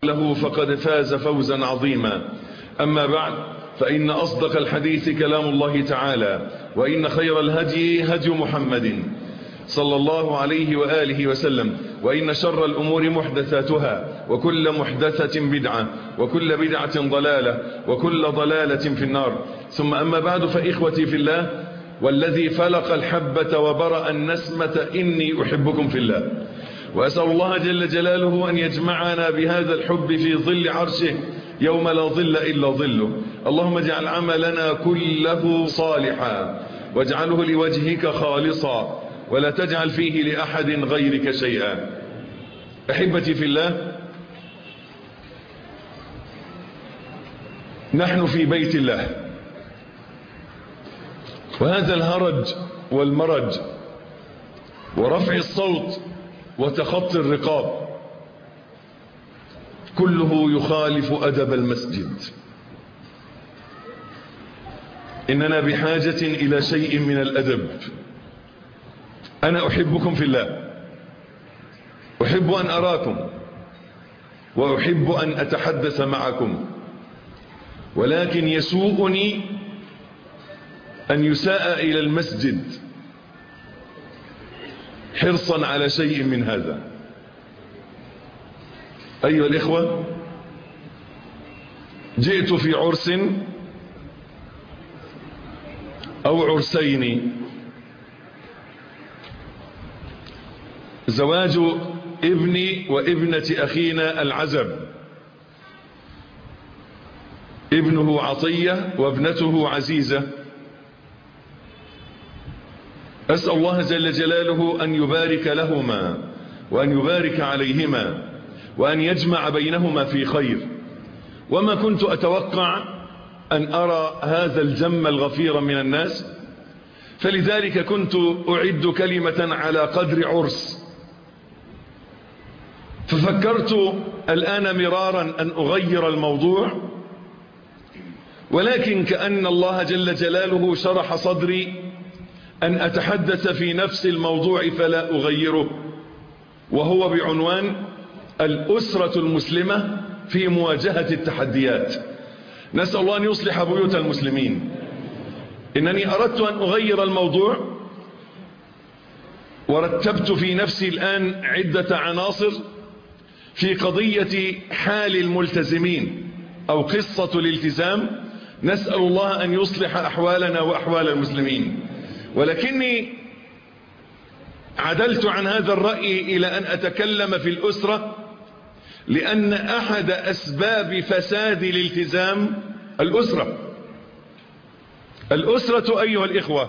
له فقد فاز فوزا عظيما أما بعد فإن أصدق الحديث كلام الله تعالى وإن خير الهدي هدي محمد صلى الله عليه وآله وسلم وإن شر الأمور محدثاتها وكل محدثة بدعة وكل بدعة ضلالة وكل ضلالة في النار ثم أما بعد فإخوتي في الله والذي فلق الحبة وبرأ النسمة إني أحبكم في الله وأسأل الله جل جلاله أن يجمعنا بهذا الحب في ظل عرشه يوم لا ظل إلا ظله اللهم اجعل عملنا كله صالحا واجعله لوجهك خالصا ولا تجعل فيه لأحد غيرك شيئا أحبتي في الله نحن في بيت الله وهذا الهرج والمرج ورفع الصوت وتخطي الرقاب كله يخالف أدب المسجد إننا بحاجة إلى شيء من الأدب أنا أحبكم في الله أحب أن أراكم وأحب أن أتحدث معكم ولكن يسوءني أن يساء إلى المسجد حرصا على شيء من هذا أيها الإخوة جئت في عرس أو عرسين زواج ابني وابنة أخينا العزب ابنه عطية وابنته عزيزة أسأل الله جل جلاله أن يبارك لهما وأن يبارك عليهما وأن يجمع بينهما في خير وما كنت أتوقع أن أرى هذا الجم الغفير من الناس فلذلك كنت أعد كلمة على قدر عرس ففكرت الآن مرارا أن أغير الموضوع ولكن كأن الله جل جلاله شرح صدري أن أتحدث في نفس الموضوع فلا أغيره وهو بعنوان الأسرة المسلمة في مواجهة التحديات نسأل الله أن يصلح بيوت المسلمين إنني أردت أن أغير الموضوع ورتبت في نفسي الآن عدة عناصر في قضية حال الملتزمين أو قصة الالتزام نسأل الله أن يصلح أحوالنا وأحوال المسلمين ولكني عدلت عن هذا الرأي إلى أن أتكلم في الأسرة لأن أحد أسباب فساد الالتزام الأسرة الأسرة أيها الإخوة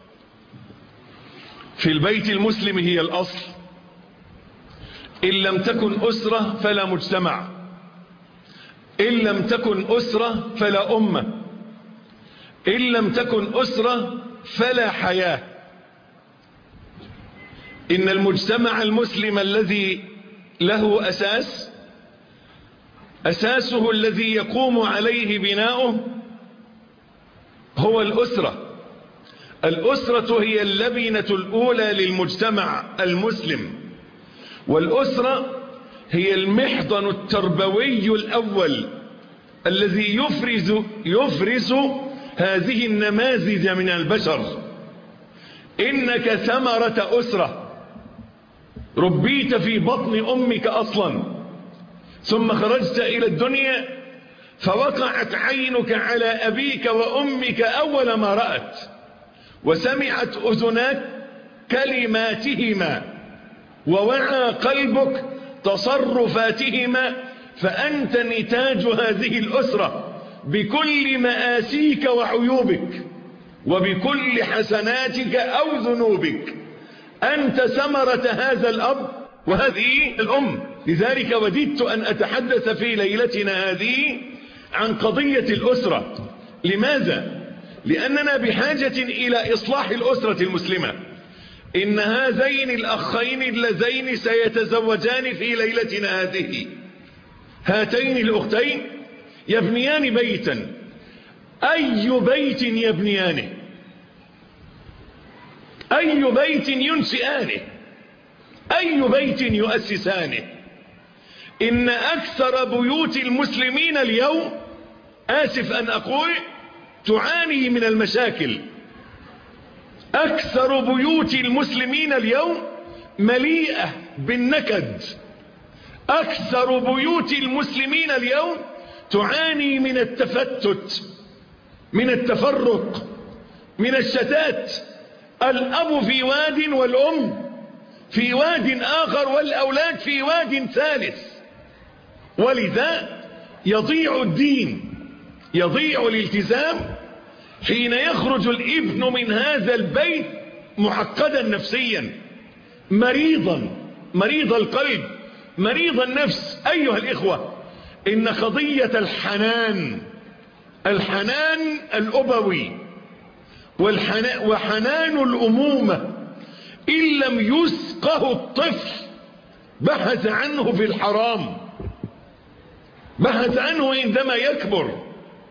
في البيت المسلم هي الأصل إن لم تكن أسرة فلا مجتمع إن لم تكن أسرة فلا أمة إن لم تكن أسرة فلا حياة إن المجتمع المسلم الذي له أساس أساسه الذي يقوم عليه بناؤه هو الأسرة الأسرة هي اللبنة الأولى للمجتمع المسلم والأسرة هي المحضن التربوي الأول الذي يفرز, يفرز هذه النماذج من البشر إنك ثمرة أسرة ربيت في بطن أمك أصلا ثم خرجت إلى الدنيا فوقعت عينك على أبيك وأمك أول ما رأت وسمعت أذناك كلماتهما ووعى قلبك تصرفاتهما فأنت نتاج هذه الأسرة بكل مآسيك وعيوبك وبكل حسناتك أو ذنوبك أنت ثمرة هذا الأب وهذه الأم لذلك وددت أن أتحدث في ليلتنا هذه عن قضية الأسرة لماذا؟ لأننا بحاجة إلى إصلاح الأسرة المسلمة إن هذين الأخين اللذين سيتزوجان في ليلتنا هذه هاتين الأختين يبنيان بيتا أي بيت يبنيانه أي بيت ينشئانه أي بيت يؤسسانه إن أكثر بيوت المسلمين اليوم آسف أن أقول تعاني من المشاكل أكثر بيوت المسلمين اليوم مليئة بالنكد أكثر بيوت المسلمين اليوم تعاني من التفتت من التفرق من الشتات الأب في واد والأم في واد آخر والأولاد في واد ثالث ولذا يضيع الدين يضيع الالتزام حين يخرج الابن من هذا البيت معقدا نفسيا مريضا مريض القلب مريض النفس أيها الإخوة إن قضية الحنان الحنان الأبوي وحنان الأمومة إن لم يسقه الطفل بحث عنه في الحرام بحث عنه عندما يكبر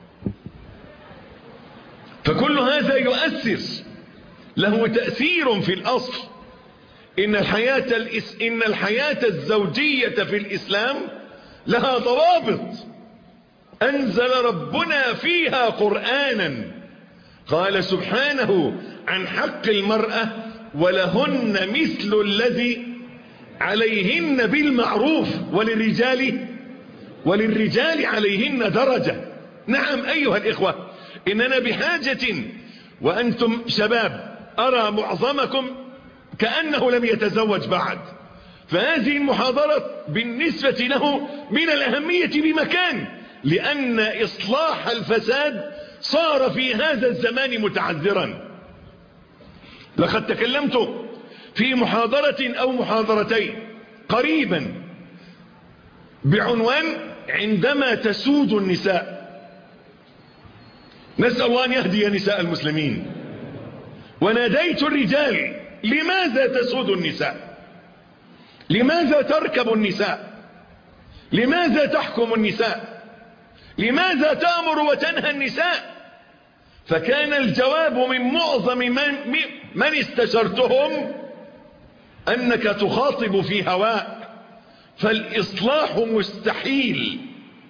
فكل هذا يؤثر له تأثير في الأصل إن الحياة, الإس إن الحياة الزوجية في الإسلام لها ضوابط أنزل ربنا فيها قرآنا قال سبحانه عن حق المرأة ولهن مثل الذي عليهن بالمعروف وللرجال وللرجال عليهن درجة نعم أيها الإخوة إننا بحاجة وأنتم شباب أرى معظمكم كأنه لم يتزوج بعد فهذه المحاضرة بالنسبة له من الأهمية بمكان لأن إصلاح الفساد صار في هذا الزمان متعذرا لقد تكلمت في محاضرة أو محاضرتين قريبا بعنوان عندما تسود النساء نسأل الله أن يهدي نساء المسلمين وناديت الرجال لماذا تسود النساء لماذا تركب النساء لماذا تحكم النساء لماذا تأمر وتنهى النساء فكان الجواب من معظم من, من استشرتهم أنك تخاطب في هواء فالإصلاح مستحيل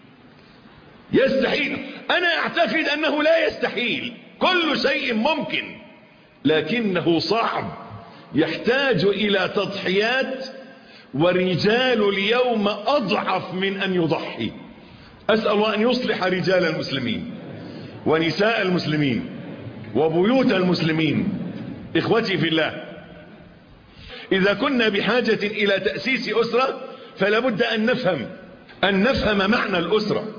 يستحيل أنا أعتقد أنه لا يستحيل كل شيء ممكن لكنه صعب يحتاج إلى تضحيات ورجال اليوم أضعف من أن يضحي أسأل الله أن يصلح رجال المسلمين ونساء المسلمين وبيوت المسلمين إخوتي في الله إذا كنا بحاجة إلى تأسيس أسرة فلا بد أن نفهم أن نفهم معنى الأسرة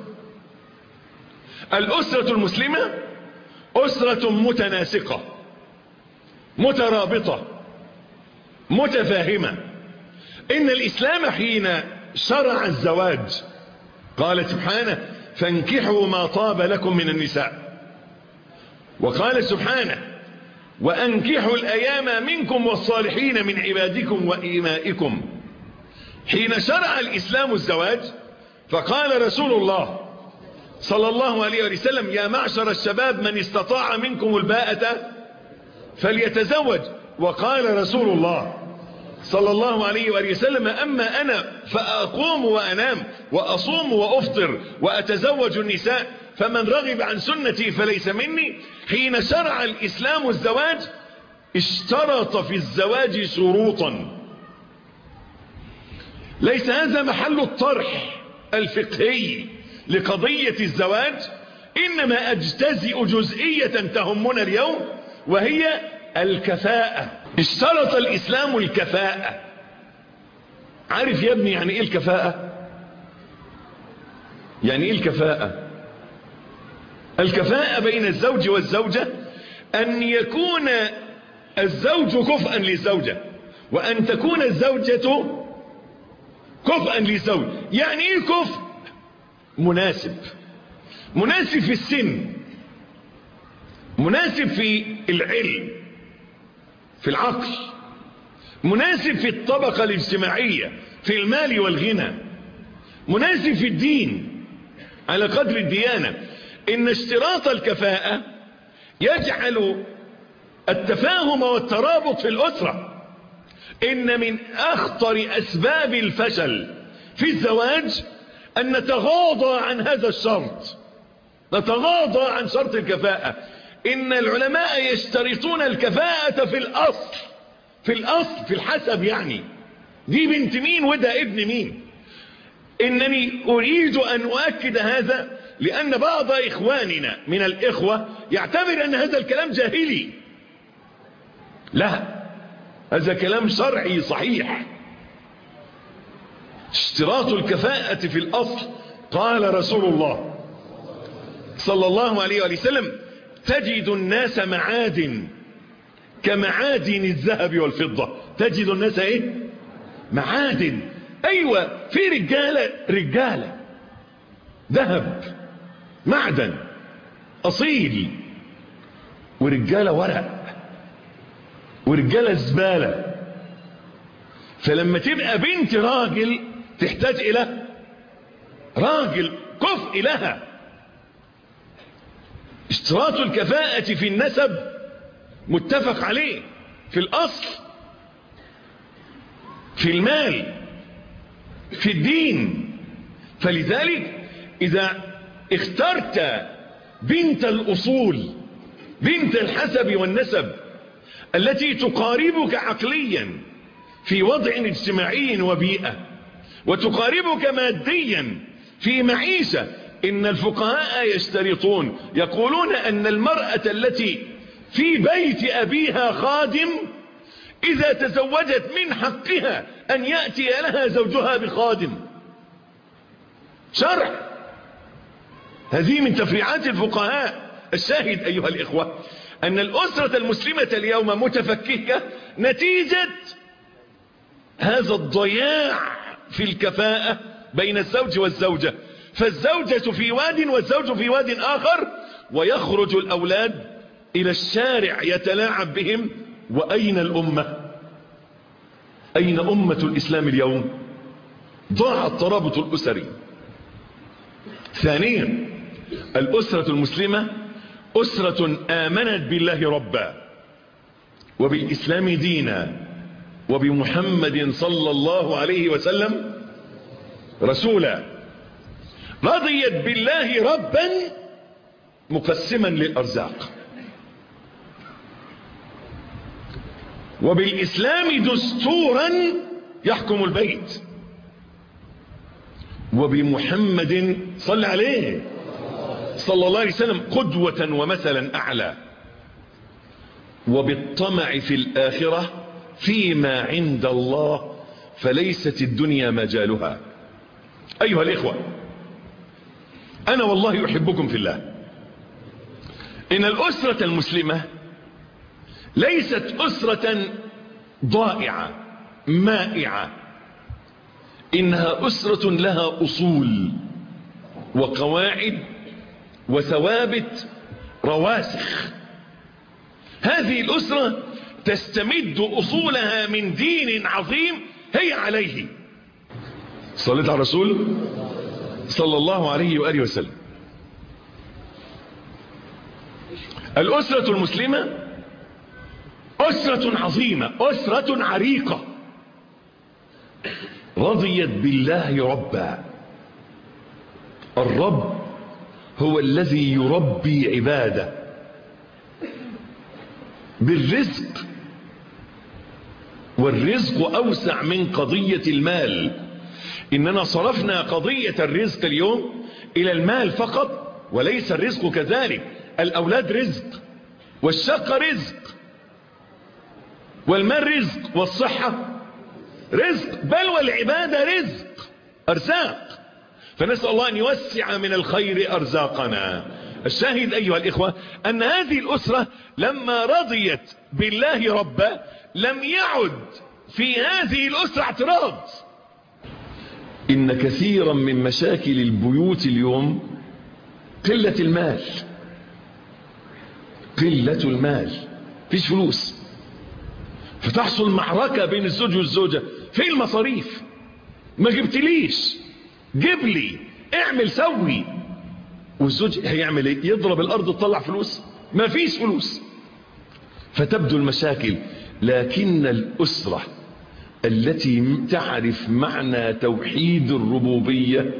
الأسرة المسلمة أسرة متناسقة مترابطة متفاهمة إن الإسلام حين شرع الزواج قال سبحانه فانكحوا ما طاب لكم من النساء وقال سبحانه وأنكحوا الأيام منكم والصالحين من عبادكم وإيمائكم حين شرع الإسلام الزواج فقال رسول الله صلى الله عليه وسلم يا معشر الشباب من استطاع منكم الباءة فليتزوج وقال رسول الله صلى الله عليه وآله وسلم أما أنا فأقوم وأنام وأصوم وأفطر وأتزوج النساء فمن رغب عن سنتي فليس مني حين شرع الإسلام الزواج اشترط في الزواج شروطا ليس هذا محل الطرح الفقهي لقضية الزواج إنما أجتزئ جزئية تهمنا اليوم وهي الكفاءة اشترط الإسلام الكفاءة عارف يا ابني يعني إيه الكفاءة يعني إيه الكفاءة الكفاءة بين الزوج والزوجة أن يكون الزوج كفءا للزوجة وأن تكون الزوجة كفءا للزوج يعني إيه كفء مناسب مناسب في السن مناسب في العلم في العقل مناسب في الطبقة الاجتماعية في المال والغنى مناسب في الدين على قدر الديانة إن اشتراط الكفاءة يجعل التفاهم والترابط في الأسرة إن من أخطر أسباب الفشل في الزواج أن نتغاضى عن هذا الشرط نتغاضى عن شرط الكفاءة إن العلماء يشترطون الكفاءة في الأصل في الأصل في الحسب يعني دي بنت مين وده ابن مين إنني أريد أن أؤكد هذا لأن بعض إخواننا من الإخوة يعتبر أن هذا الكلام جاهلي لا هذا كلام شرعي صحيح اشتراط الكفاءة في الأصل قال رسول الله صلى الله عليه وآله وسلم تجد الناس معادن كمعادن الذهب والفضة تجد الناس ايه معادن ايوه في رجالة رجالة ذهب معدن اصيل ورجالة ورق ورجالة زبالة فلما تبقى بنت راجل تحتاج الى راجل كفء لها اشتراط الكفاءة في النسب متفق عليه في الأصل في المال في الدين فلذلك إذا اخترت بنت الأصول بنت الحسب والنسب التي تقاربك عقليا في وضع اجتماعي وبيئة وتقاربك ماديا في معيشة إن الفقهاء يشترطون يقولون أن المرأة التي في بيت أبيها خادم إذا تزوجت من حقها أن يأتي لها زوجها بخادم شرع هذه من تفريعات الفقهاء الشاهد أيها الإخوة أن الأسرة المسلمة اليوم متفككة نتيجة هذا الضياع في الكفاءة بين الزوج والزوجة فالزوجة في واد والزوج في واد آخر ويخرج الأولاد إلى الشارع يتلاعب بهم وأين الأمة أين أمة الإسلام اليوم ضاع الترابط الأسري ثانيا الأسرة المسلمة أسرة آمنت بالله ربا وبالإسلام دينا وبمحمد صلى الله عليه وسلم رسولا رضيت بالله ربا مقسما للأرزاق وبالإسلام دستورا يحكم البيت وبمحمد صلى عليه صلى الله عليه وسلم قدوة ومثلا أعلى وبالطمع في الآخرة فيما عند الله فليست الدنيا مجالها أيها الإخوة أنا والله أحبكم في الله إن الأسرة المسلمة ليست أسرة ضائعة مائعة إنها أسرة لها أصول وقواعد وثوابت رواسخ هذه الأسرة تستمد أصولها من دين عظيم هي عليه صليت على الرسول صلى الله عليه وآله وسلم الأسرة المسلمة أسرة عظيمة أسرة عريقة رضيت بالله ربا الرب هو الذي يربي عباده بالرزق والرزق أوسع من قضية المال إننا صرفنا قضية الرزق اليوم إلى المال فقط وليس الرزق كذلك الأولاد رزق والشقة رزق والمال رزق والصحة رزق بل والعبادة رزق أرزاق فنسأل الله أن يوسع من الخير أرزاقنا الشاهد أيها الإخوة أن هذه الأسرة لما رضيت بالله ربا لم يعد في هذه الأسرة اعتراض إن كثيرا من مشاكل البيوت اليوم قلة المال قلة المال فيش فلوس فتحصل معركة بين الزوج والزوجة في المصاريف ما جبتليش جيب لي اعمل سوي والزوج هيعمل ايه يضرب الارض تطلع فلوس ما فيش فلوس فتبدو المشاكل لكن الاسرة التي تعرف معنى توحيد الربوبية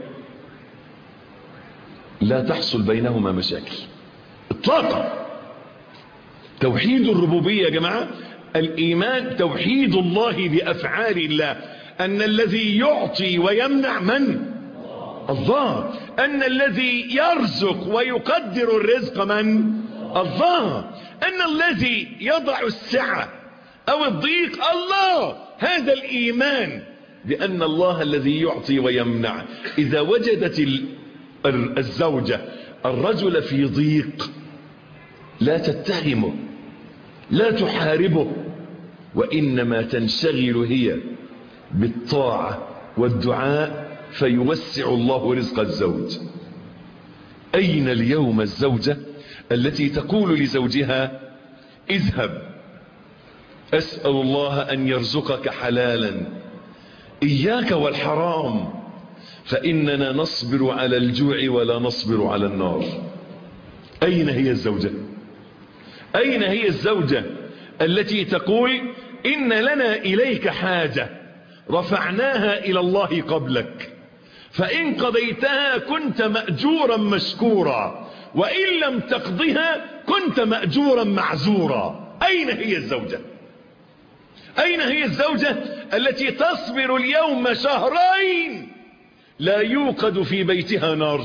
لا تحصل بينهما مشاكل اطلاقا توحيد الربوبية يا جماعة الإيمان توحيد الله بأفعال الله أن الذي يعطي ويمنع من الله أن الذي يرزق ويقدر الرزق من الله أن الذي يضع السعة أو الضيق الله هذا الإيمان بأن الله الذي يعطي ويمنع إذا وجدت الزوجة الرجل في ضيق لا تتهمه لا تحاربه وإنما تنشغل هي بالطاعة والدعاء فيوسع الله رزق الزوج أين اليوم الزوجة التي تقول لزوجها اذهب أسأل الله أن يرزقك حلالا إياك والحرام فإننا نصبر على الجوع ولا نصبر على النار أين هي الزوجة أين هي الزوجة التي تقول إن لنا إليك حاجة رفعناها إلى الله قبلك فإن قضيتها كنت مأجورا مشكورا وإن لم تقضها كنت مأجورا معزورا أين هي الزوجة أين هي الزوجة التي تصبر اليوم شهرين لا يوقد في بيتها نار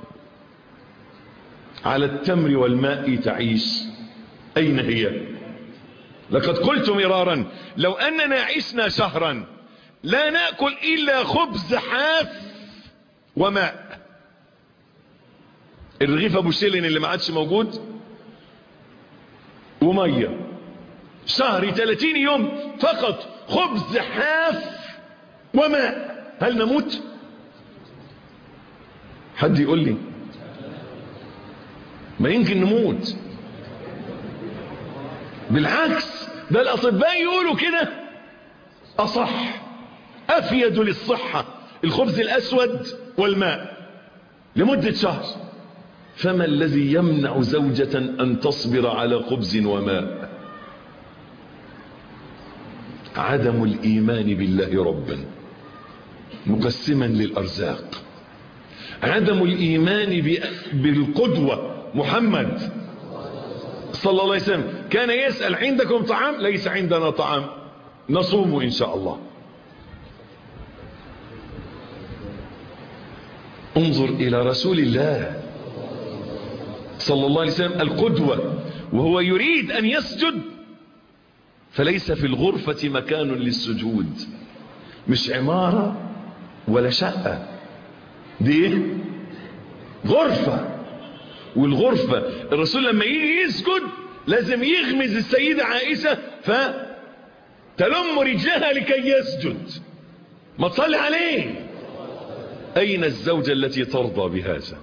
على التمر والماء تعيش أين هي لقد قلت مرارا لو أننا عشنا شهرا لا نأكل إلا خبز حاف وماء الرغيف أبو شيلين اللي ما عادش موجود ومية شهر 30 يوم فقط خبز حاف وماء هل نموت حد يقول لي ما يمكن نموت بالعكس ده الأطباء يقولوا كده أصح أفيد للصحة الخبز الأسود والماء لمدة شهر فما الذي يمنع زوجة أن تصبر على خبز وماء عدم الإيمان بالله ربا مقسما للأرزاق عدم الإيمان بالقدوة محمد صلى الله عليه وسلم كان يسأل عندكم طعام ليس عندنا طعام نصوم إن شاء الله انظر إلى رسول الله صلى الله عليه وسلم القدوة وهو يريد أن يسجد فليس في الغرفة مكان للسجود مش عمارة ولا شقة دي غرفة والغرفة الرسول لما يجي يسجد لازم يغمز السيدة عائشة فتلم رجلها لكي يسجد ما تصلي عليه أين الزوجة التي ترضى بهذا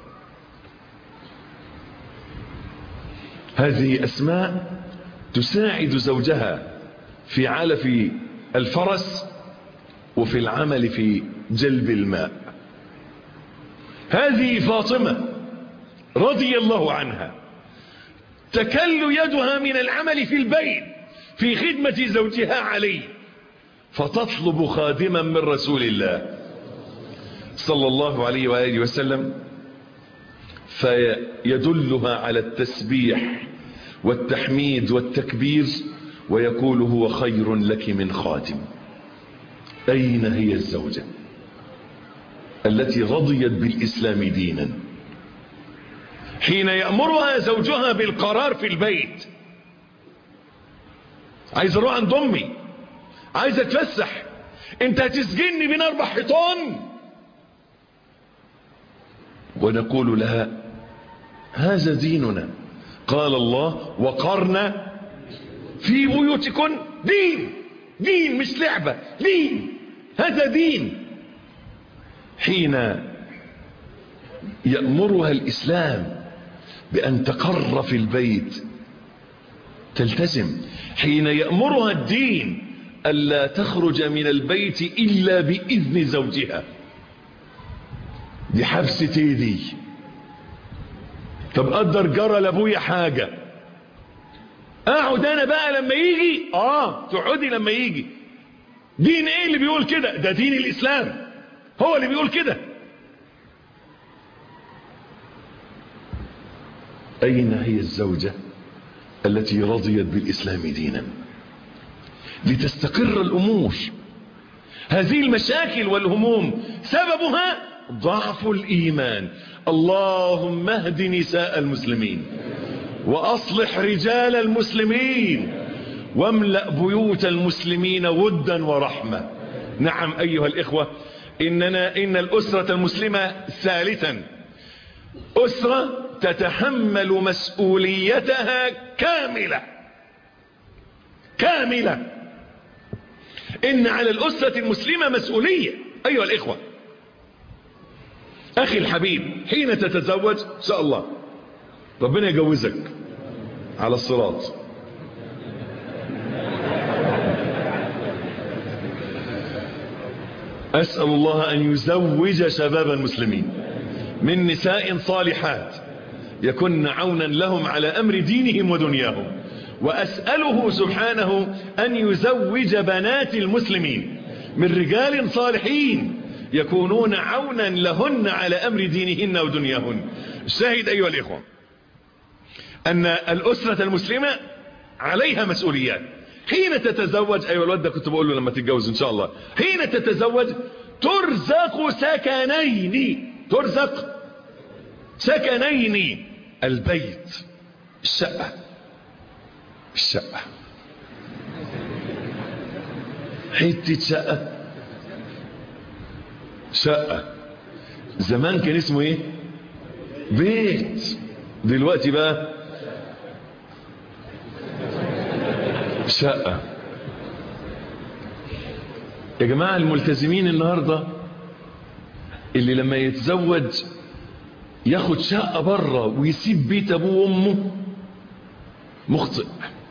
هذه أسماء تساعد زوجها في علف الفرس وفي العمل في جلب الماء هذه فاطمة رضي الله عنها تكل يدها من العمل في البيت في خدمة زوجها علي فتطلب خادما من رسول الله صلى الله عليه وآله وسلم فيدلها على التسبيح والتحميد والتكبير ويقول هو خير لك من خادم أين هي الزوجة التي رضيت بالإسلام دينا حين يأمرها زوجها بالقرار في البيت عايز اروح عند امي عايز اتفسح انت هتسجني بين اربع حيطان ونقول لها هذا ديننا قال الله وقرن في بيوتكن دين دين مش لعبة دين هذا دين حين يأمرها الإسلام بأن تقر في البيت تلتزم حين يأمرها الدين ألا تخرج من البيت إلا بإذن زوجها دي حبسة ايدي طب قدر جرى لابويا حاجة اقعد انا بقى لما يجي اه تقعدي لما يجي دين ايه اللي بيقول كده ده دين الاسلام هو اللي بيقول كده اين هي الزوجة التي رضيت بالاسلام دينا لتستقر الامور هذه المشاكل والهموم سببها ضعف الايمان اللهم اهد نساء المسلمين واصلح رجال المسلمين واملأ بيوت المسلمين ودا ورحمة نعم أيها الإخوة إننا إن الأسرة المسلمة ثالثا أسرة تتحمل مسؤوليتها كاملة كاملة إن على الأسرة المسلمة مسؤولية أيها الإخوة أخي الحبيب حين تتزوج إن شاء الله ربنا يجوزك على الصراط أسأل الله أن يزوج شباب المسلمين من نساء صالحات يكن عونا لهم على أمر دينهم ودنياهم وأسأله سبحانه أن يزوج بنات المسلمين من رجال صالحين يكونون عونا لهن على أمر دينهن ودنياهن الشاهد أيها الإخوة أن الأسرة المسلمة عليها مسؤوليات حين تتزوج أيها الواد ده كنت بقول له لما تتجوز إن شاء الله حين تتزوج ترزق سكنين ترزق سكنين البيت الشقة الشقة حتة شقة شقة زمان كان اسمه ايه بيت دلوقتي بقى شقة يا جماعة الملتزمين النهاردة اللي لما يتزوج ياخد شقة بره ويسيب بيت ابوه وامه مخطئ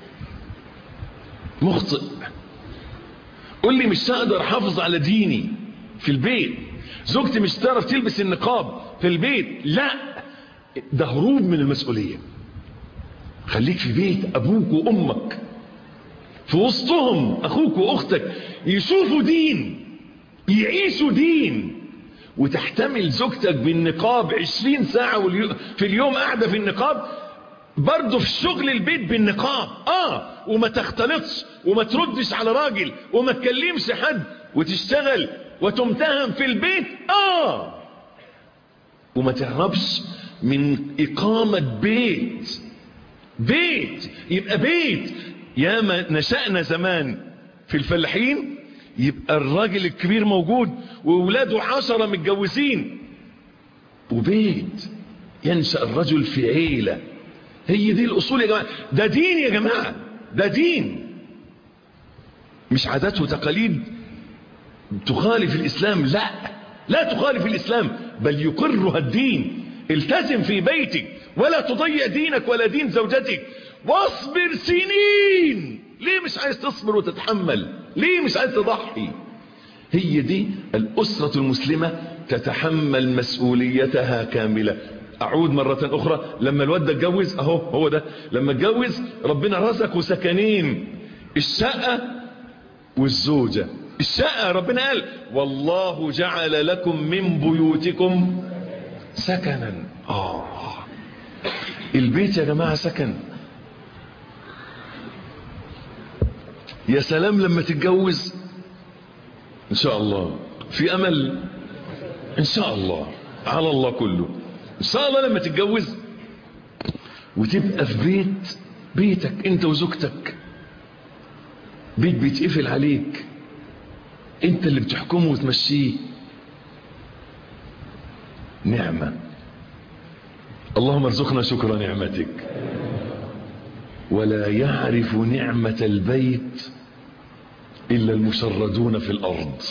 مخطئ قول لي مش هقدر احافظ على ديني في البيت زوجتي مش تعرف تلبس النقاب في البيت لا ده هروب من المسؤولية خليك في بيت ابوك وامك في وسطهم اخوك واختك يشوفوا دين يعيشوا دين وتحتمل زوجتك بالنقاب عشرين ساعة في اليوم قاعدة في النقاب برضه في شغل البيت بالنقاب اه وما تختلطش وما تردش على راجل وما تكلمش حد وتشتغل وتمتهم في البيت اه وما تهربش من إقامة بيت بيت يبقى بيت يا ما نشأنا زمان في الفلاحين يبقى الراجل الكبير موجود وولاده عشرة متجوزين وبيت ينشأ الرجل في عيلة هي دي الأصول يا جماعة ده دين يا جماعة ده دين مش عادات وتقاليد تخالف الإسلام لا لا تخالف الإسلام بل يقرها الدين التزم في بيتك ولا تضيع دينك ولا دين زوجتك واصبر سنين ليه مش عايز تصبر وتتحمل ليه مش عايز تضحي هي دي الأسرة المسلمة تتحمل مسؤوليتها كاملة أعود مرة أخرى لما الواد ده اتجوز أهو هو ده لما اتجوز ربنا رزقه سكنين الشقة والزوجة الشقة ربنا قال والله جعل لكم من بيوتكم سكنا آه البيت يا جماعة سكن يا سلام لما تتجوز ان شاء الله في امل ان شاء الله على الله كله ان شاء الله لما تتجوز وتبقى في بيت بيتك انت وزوجتك بيت بيتقفل عليك انت اللي بتحكمه وتمشيه نعمة اللهم ارزقنا شكر نعمتك ولا يعرف نعمة البيت إلا المشردون في الأرض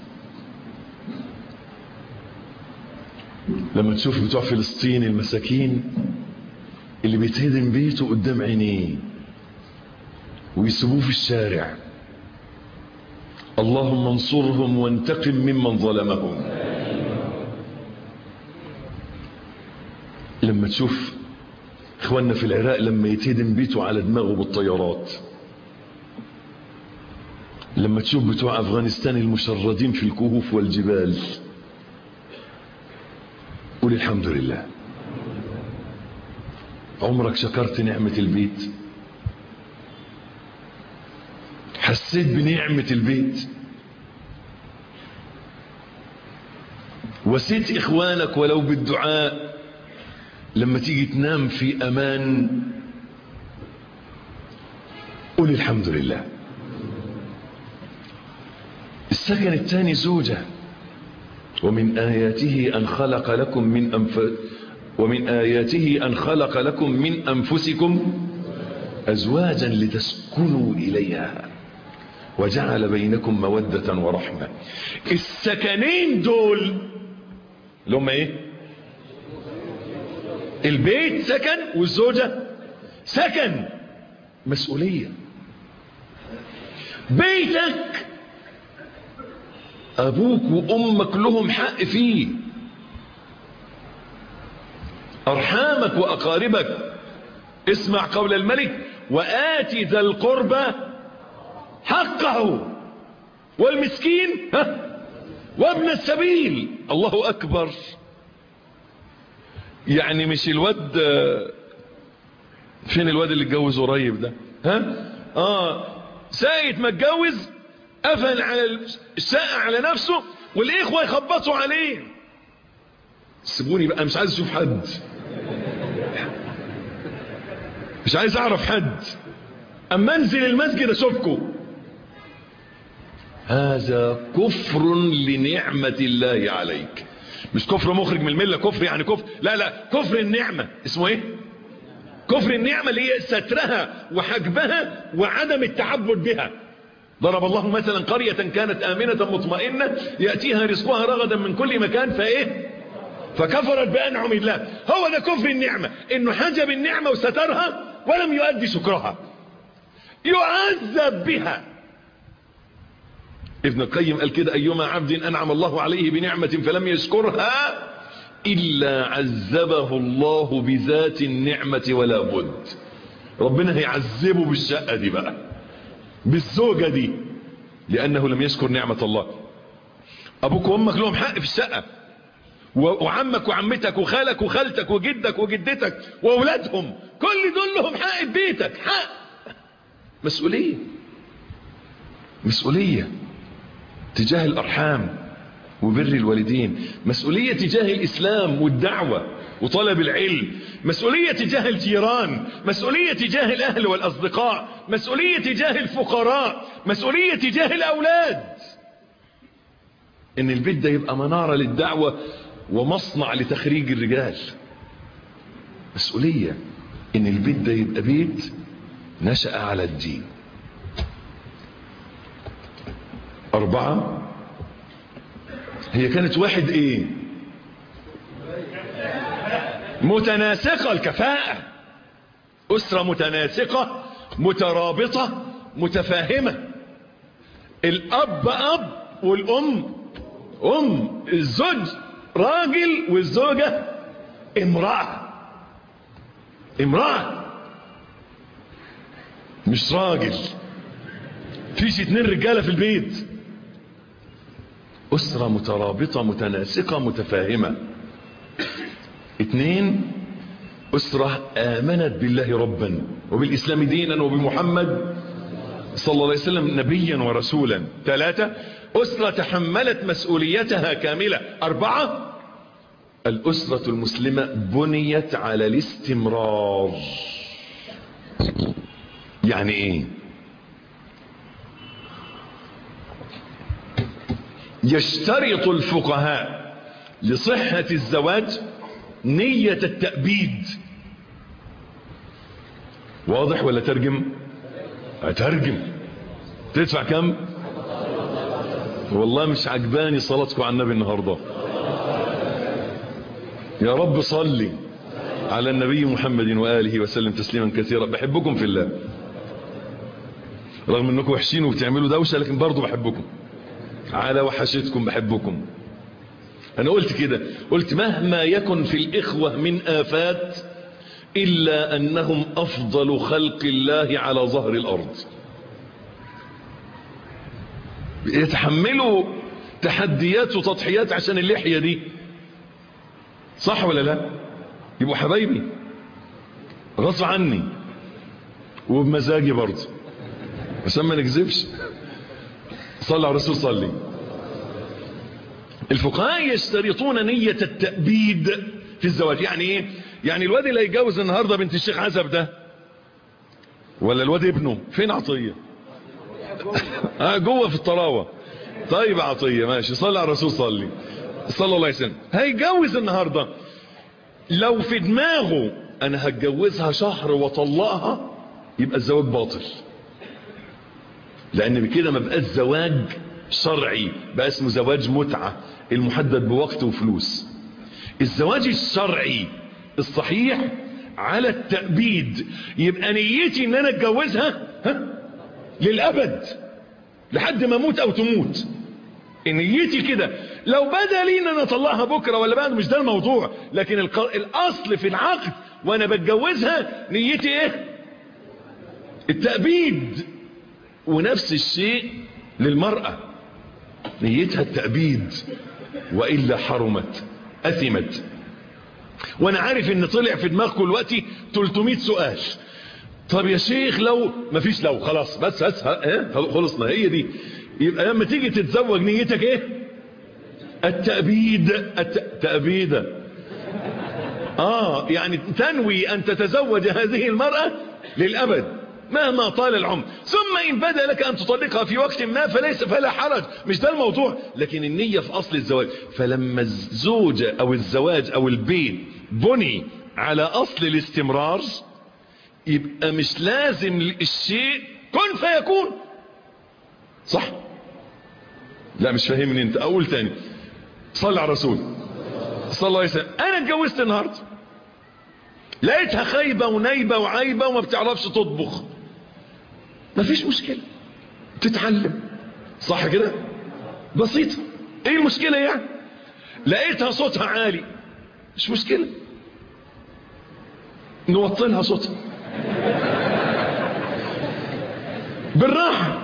لما تشوف بتوع فلسطين المساكين اللي بيتهدم بيته قدام عينيه ويسيبوه في الشارع اللهم انصرهم وانتقم ممن ظلمهم لما تشوف اخواننا في العراق لما يتهدم بيته على دماغه بالطيارات لما تشوف بتوع أفغانستان المشردين في الكهوف والجبال قول الحمد لله عمرك شكرت نعمة البيت حسيت بنعمة البيت وسيت إخوانك ولو بالدعاء لما تيجي تنام في أمان قول الحمد لله السكن الثاني زوجة ومن آياته أن خلق لكم من أنف ومن آياته أن خلق لكم من أنفسكم أزواجا لتسكنوا إليها وجعل بينكم مودة ورحمة السكنين دول لهم ايه البيت سكن والزوجة سكن مسؤولية بيتك أبوك وأمك لهم حق فيه أرحامك وأقاربك اسمع قول الملك وآت ذا القربى حقه والمسكين ها وابن السبيل الله أكبر يعني مش الواد فين الواد اللي اتجوز قريب ده ها اه سايت ما اتجوز قفل على الشقة على نفسه والإخوة يخبطوا عليه سيبوني بقى مش عايز اشوف حد مش عايز اعرف حد اما انزل المسجد اشوفكم هذا كفر لنعمة الله عليك مش كفر مخرج من الملة كفر يعني كفر لا لا كفر النعمة اسمه ايه كفر النعمة اللي هي سترها وحجبها وعدم التعبد بها ضرب الله مثلا قرية كانت آمنة مطمئنة يأتيها رزقها رغدا من كل مكان فايه فكفرت بأنعم الله هو ده كفر النعمة انه حجب النعمة وسترها ولم يؤدي شكرها يعذب بها ابن القيم قال كده أيما عبد أنعم الله عليه بنعمة فلم يشكرها إلا عذبه الله بذات النعمة ولا بد ربنا هيعذبه بالشقة دي بقى بالزوجة دي لأنه لم يشكر نعمة الله أبوك وأمك لهم حق في الشقة وعمك وعمتك وخالك وخالتك وجدك وجدتك وأولادهم كل دول لهم حق في بيتك حق مسؤولية مسؤولية تجاه الأرحام وبر الوالدين مسؤولية تجاه الإسلام والدعوة وطلب العلم مسؤولية تجاه الجيران مسؤولية تجاه الأهل والأصدقاء مسؤولية تجاه الفقراء مسؤولية تجاه الأولاد إن البيت ده يبقى منارة للدعوة ومصنع لتخريج الرجال مسؤولية إن البيت ده يبقى بيت نشأ على الدين أربعة هي كانت واحد إيه متناسقة الكفاءة أسرة متناسقة مترابطة متفاهمة الأب أب والأم أم الزوج راجل والزوجة امرأة امرأة مش راجل فيش اتنين رجالة في البيت أسرة مترابطة متناسقة متفاهمة اتنين أسرة آمنت بالله ربا وبالإسلام دينا وبمحمد صلى الله عليه وسلم نبيا ورسولا ثلاثة أسرة تحملت مسؤوليتها كاملة أربعة الأسرة المسلمة بنيت على الاستمرار يعني ايه يشترط الفقهاء لصحة الزواج نية التأبيد واضح ولا ترجم اترجم تدفع كم والله مش عجباني صلاتكم على النبي النهاردة يا رب صلي على النبي محمد وآله وسلم تسليما كثيرا بحبكم في الله رغم انكم وحشين وبتعملوا دوشة لكن برضو بحبكم على وحشتكم بحبكم انا قلت كده قلت مهما يكن في الاخوة من افات الا انهم افضل خلق الله على ظهر الارض يتحملوا تحديات وتضحيات عشان اللحية دي صح ولا لا يبقوا حبايبي غصب عني وبمزاجي برضه عشان ما نكذبش صلى على الرسول صلي الفقهاء يشترطون نية التأبيد في الزواج يعني ايه يعني الواد اللي هيتجوز النهاردة بنت الشيخ عزب ده ولا الواد ابنه فين عطية اه جوه في الطراوة طيب عطية ماشي صلى على الرسول صلي صلى الله عليه وسلم هيتجوز النهاردة لو في دماغه انا هتجوزها شهر واطلقها يبقى الزواج باطل لان بكده ما بقاش زواج شرعي بقى اسمه زواج متعة المحدد بوقت وفلوس الزواج الشرعي الصحيح على التأبيد يبقى نيتي ان انا اتجوزها ها للابد لحد ما اموت او تموت نيتي كده لو بدا لي ان انا اطلقها بكره ولا بعد مش ده الموضوع لكن الاصل في العقد وانا بتجوزها نيتي ايه التأبيد ونفس الشيء للمرأة نيتها التأبيد وإلا حرمت أثمت وانا عارف ان طلع في دماغكم دلوقتي 300 سؤال طب يا شيخ لو مفيش لو خلاص بس بس ايه خلصنا هي دي يبقى لما تيجي تتزوج نيتك ايه التأبيد التأبيد اه يعني تنوي ان تتزوج هذه المرأة للأبد مهما طال العمر ثم إن بدا لك أن تطلقها في وقت ما فليس فلا حرج مش ده الموضوع لكن النية في أصل الزواج فلما الزوجة أو الزواج أو البيت بني على أصل الاستمرار يبقى مش لازم الشيء كن فيكون صح لا مش فاهمني انت اقول تاني صلى على الرسول صلى الله عليه وسلم انا اتجوزت النهارده لقيتها خايبة ونايبة وعايبة وما بتعرفش تطبخ مفيش مشكلة تتعلم صح كده بسيطة ايه المشكلة يعني لقيتها صوتها عالي مش مشكلة نوطلها صوتها بالراحة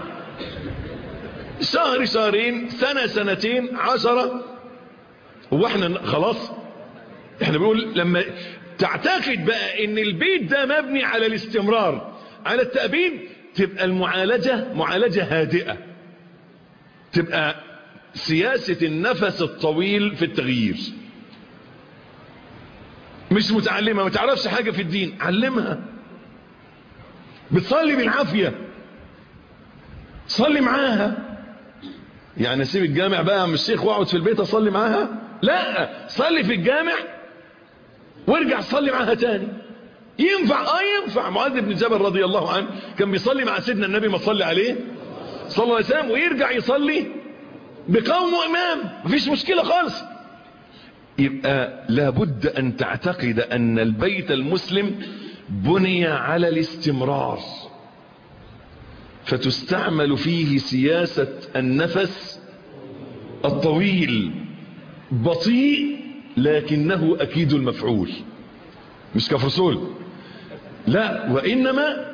شهر شهرين سنة سنتين عشرة هو احنا خلاص احنا بنقول لما تعتقد بقى ان البيت ده مبني على الاستمرار على التأبيد تبقى المعالجة معالجة هادئة تبقى سياسة النفس الطويل في التغيير مش متعلمة ما تعرفش حاجة في الدين علمها بتصلي بالعافية صلي معاها يعني سيب الجامع بقى من الشيخ واقعد في البيت اصلي معاها لا صلي في الجامع وارجع صلي معاها تاني ينفع اه ينفع معاذ بن جبل رضي الله عنه كان بيصلي مع سيدنا النبي ما صلي عليه صلى الله عليه وسلم ويرجع يصلي بقوم وامام مفيش مشكلة خالص يبقى لابد ان تعتقد ان البيت المسلم بني على الاستمرار فتستعمل فيه سياسة النفس الطويل بطيء لكنه أكيد المفعول مش كفرسول لا وإنما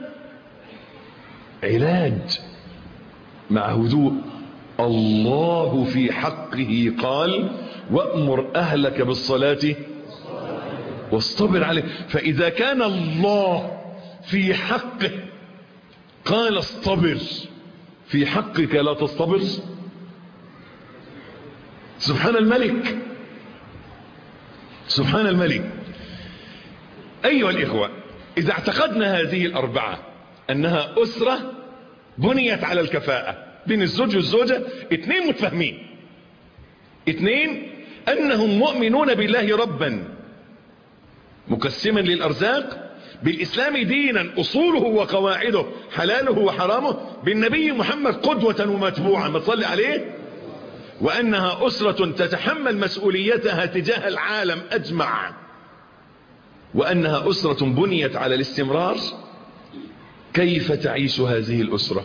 علاج مع هدوء الله في حقه قال وأمر أهلك بالصلاة واصطبر عليه فإذا كان الله في حقه قال اصطبر في حقك لا تصطبر سبحان الملك سبحان الملك أيها الإخوة إذا اعتقدنا هذه الأربعة أنها أسرة بنيت على الكفاءة بين الزوج والزوجة اثنين متفاهمين اثنين أنهم مؤمنون بالله ربا مقسما للأرزاق بالإسلام دينا أصوله وقواعده حلاله وحرامه بالنبي محمد قدوة ومتبوعة ما تصلي عليه وأنها أسرة تتحمل مسؤوليتها تجاه العالم أجمع وأنها أسرة بنيت على الاستمرار كيف تعيش هذه الأسرة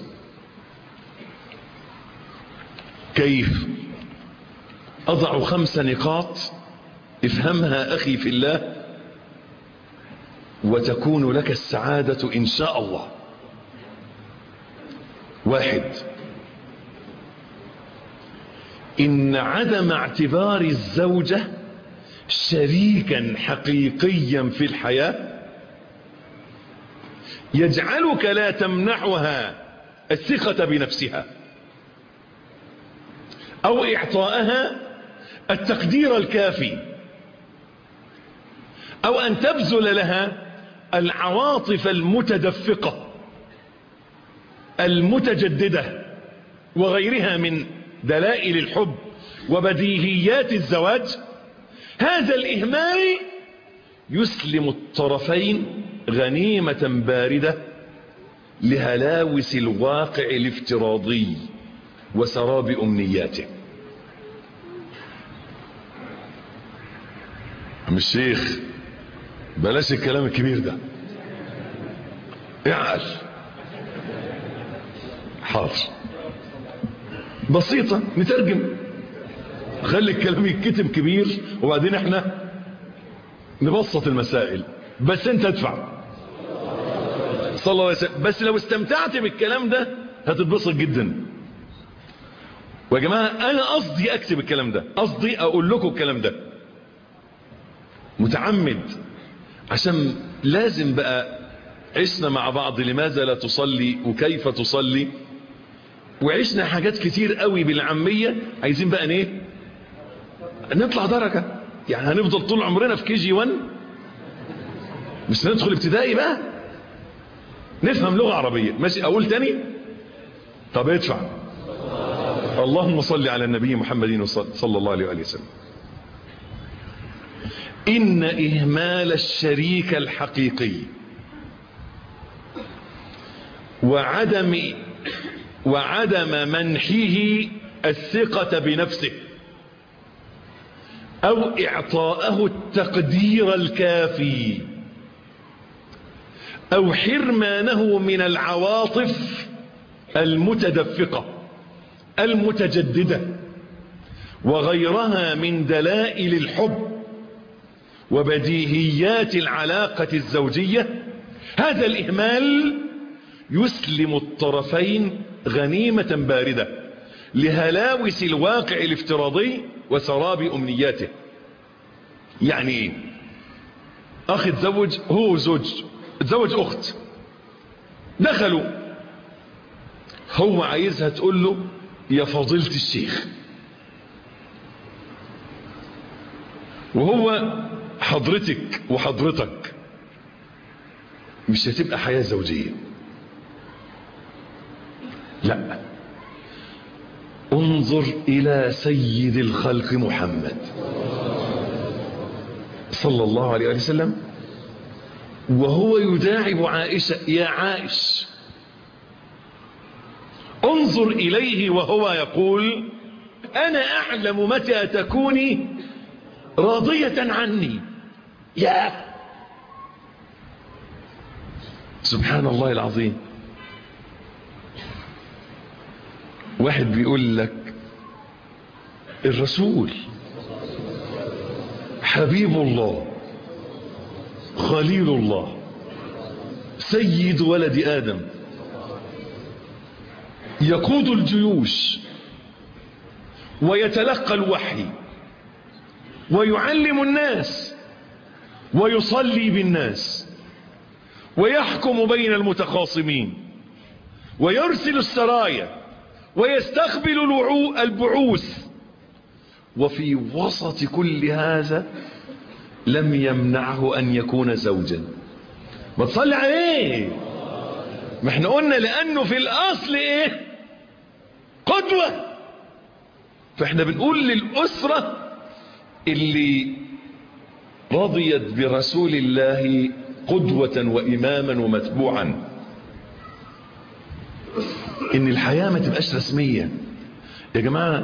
كيف أضع خمس نقاط افهمها أخي في الله وتكون لك السعادة إن شاء الله واحد إن عدم اعتبار الزوجة شريكا حقيقيا في الحياة يجعلك لا تمنحها الثقة بنفسها أو إعطاءها التقدير الكافي أو أن تبذل لها العواطف المتدفقة المتجددة وغيرها من دلائل الحب وبديهيات الزواج هذا الإهمال يسلم الطرفين غنيمة باردة لهلاوس الواقع الافتراضي وسراب أمنياته عم الشيخ بلاش الكلام الكبير ده اعقل حاضر بسيطة نترجم خلي الكلام يتكتب كبير وبعدين احنا نبسط المسائل بس انت ادفع صلى الله عليه وسلم بس لو استمتعت بالكلام ده هتتبسط جدا ويا جماعة انا قصدي اكتب الكلام ده قصدي اقول لكم الكلام ده متعمد عشان لازم بقى عشنا مع بعض لماذا لا تصلي وكيف تصلي وعشنا حاجات كتير قوي بالعامية عايزين بقى ايه نطلع درجة يعني هنفضل طول عمرنا في كي جي 1 مش ندخل ابتدائي بقى نفهم لغة عربية ماشي اقول تاني طب ادفع اللهم صل على النبي محمد صلى الله عليه وآله وسلم إن إهمال الشريك الحقيقي وعدم وعدم منحه الثقة بنفسه أو إعطاءه التقدير الكافي أو حرمانه من العواطف المتدفقة المتجددة وغيرها من دلائل الحب وبديهيات العلاقة الزوجية هذا الإهمال يسلم الطرفين غنيمة باردة لهلاوس الواقع الافتراضي وسراب أمنياته يعني ايه أخ تزوج هو زوج تزوج أخت دخلوا هو عايزها تقول له يا فضيلة الشيخ وهو حضرتك وحضرتك مش هتبقى حياة زوجية لا انظر الى سيد الخلق محمد صلى الله عليه وسلم وهو يداعب عائشة يا عائش انظر اليه وهو يقول انا اعلم متى تكوني راضية عني يا سبحان الله العظيم واحد بيقول لك الرسول حبيب الله خليل الله سيد ولد آدم يقود الجيوش ويتلقى الوحي ويعلم الناس ويصلي بالناس ويحكم بين المتخاصمين ويرسل السرايا ويستقبل البعوث وفي وسط كل هذا لم يمنعه أن يكون زوجا ما تصلي عليه ما احنا قلنا لأنه في الأصل ايه قدوة فاحنا بنقول للأسرة اللي رضيت برسول الله قدوة وإماما ومتبوعا ان الحياة ما تبقاش رسمية يا جماعة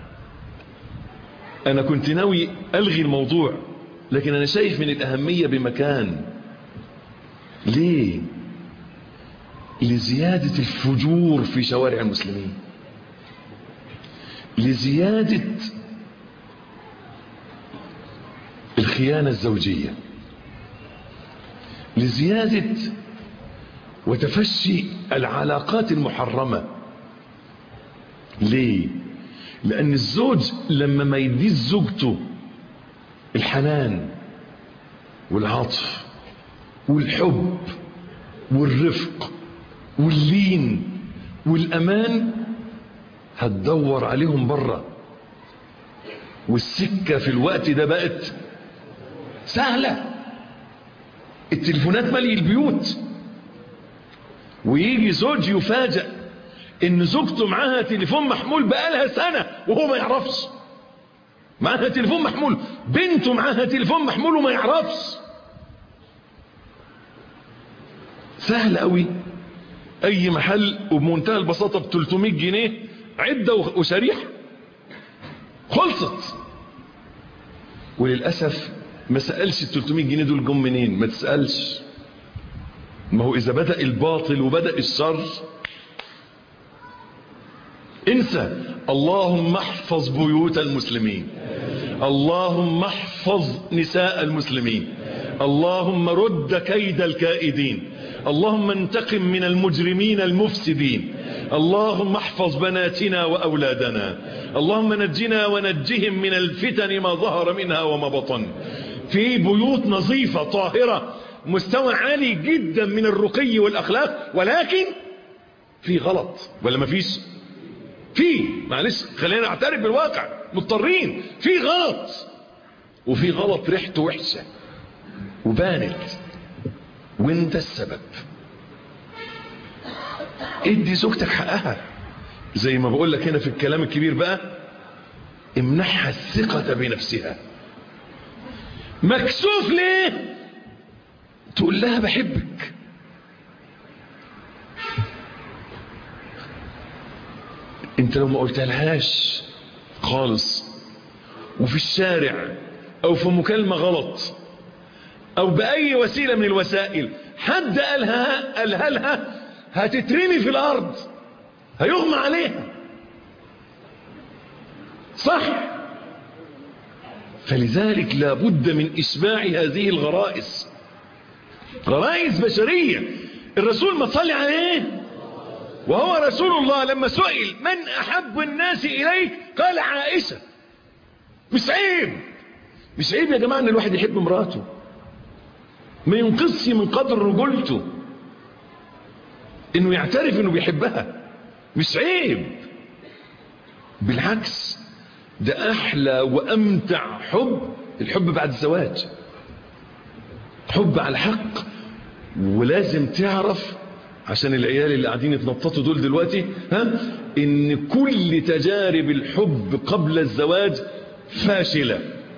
انا كنت ناوي الغي الموضوع لكن انا شايف من الاهمية بمكان ليه لزيادة الفجور في شوارع المسلمين لزيادة الخيانة الزوجية لزيادة وتفشي العلاقات المحرمة ليه لان الزوج لما ما يديش زوجته الحنان والعطف والحب والرفق واللين والامان هتدور عليهم بره والسكة في الوقت ده بقت سهلة التليفونات مالي البيوت ويجي زوج يفاجأ ان زوجته معاها تليفون محمول بقالها سنة وهو ما يعرفش معاها تليفون محمول بنته معاها تليفون محمول وما يعرفش سهل قوي اي محل وبمنتهى البساطة ب 300 جنيه عدة وشريحة خلصت وللأسف ما سألش ال 300 جنيه دول جم منين ما تسألش ما هو إذا بدأ الباطل وبدأ الشر انسى اللهم احفظ بيوت المسلمين اللهم احفظ نساء المسلمين اللهم رد كيد الكائدين اللهم انتقم من المجرمين المفسدين اللهم احفظ بناتنا وأولادنا اللهم نجنا ونجهم من الفتن ما ظهر منها وما بطن في بيوت نظيفة طاهرة مستوى عالي جدا من الرقي والأخلاق ولكن في غلط ولا ما فيش في معلش خلينا نعترف بالواقع مضطرين في غلط وفي غلط ريحته وحشة وبانت وانت السبب ادي زوجتك حقها زي ما بقول لك هنا في الكلام الكبير بقى امنحها الثقة بنفسها مكسوف ليه تقول لها بحبك انت لو ما قلتلهاش خالص وفي الشارع او في مكالمة غلط او باي وسيلة من الوسائل حد قالها قالها لها هتترمي في الارض هيغمى عليها صح فلذلك لابد من اشباع هذه الغرائز غرائز بشرية الرسول ما صلي عليه وهو رسول الله لما سئل من احب الناس اليك قال عائشة مش عيب مش عيب يا جماعة ان الواحد يحب مراته ما ينقصش من قدر رجولته انه يعترف انه بيحبها مش عيب بالعكس ده احلى وامتع حب الحب بعد الزواج حب على حق ولازم تعرف عشان العيال اللي قاعدين يتنططوا دول دلوقتي ها ان كل تجارب الحب قبل الزواج فاشلة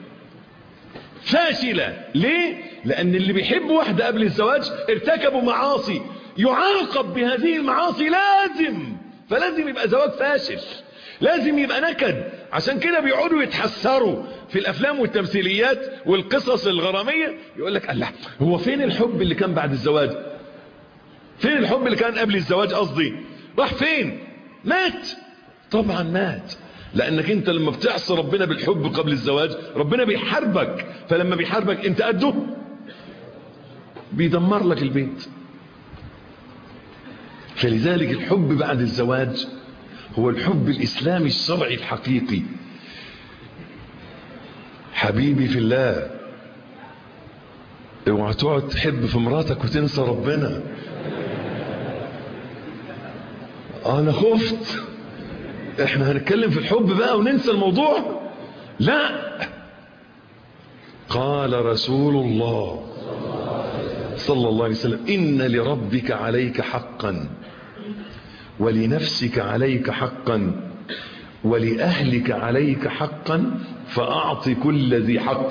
فاشلة ليه لان اللي بيحب واحدة قبل الزواج ارتكبوا معاصي يعاقب بهذه المعاصي لازم فلازم يبقى زواج فاشل لازم يبقى نكد عشان كده بيقعدوا يتحسروا في الافلام والتمثيليات والقصص الغرامية يقول لك الله هو فين الحب اللي كان بعد الزواج فين الحب اللي كان قبل الزواج قصدي راح فين مات طبعا مات لانك انت لما بتعصي ربنا بالحب قبل الزواج ربنا بيحاربك فلما بيحاربك انت قده بيدمر لك البيت فلذلك الحب بعد الزواج هو الحب الإسلامي الشرعي الحقيقي حبيبي في الله اوعى تقعد تحب في مراتك وتنسى ربنا انا خفت احنا هنتكلم في الحب بقى وننسى الموضوع لا قال رسول الله صلى الله عليه وسلم إن لربك عليك حقا ولنفسك عليك حقا ولأهلك عليك حقا فأعط كل ذي حق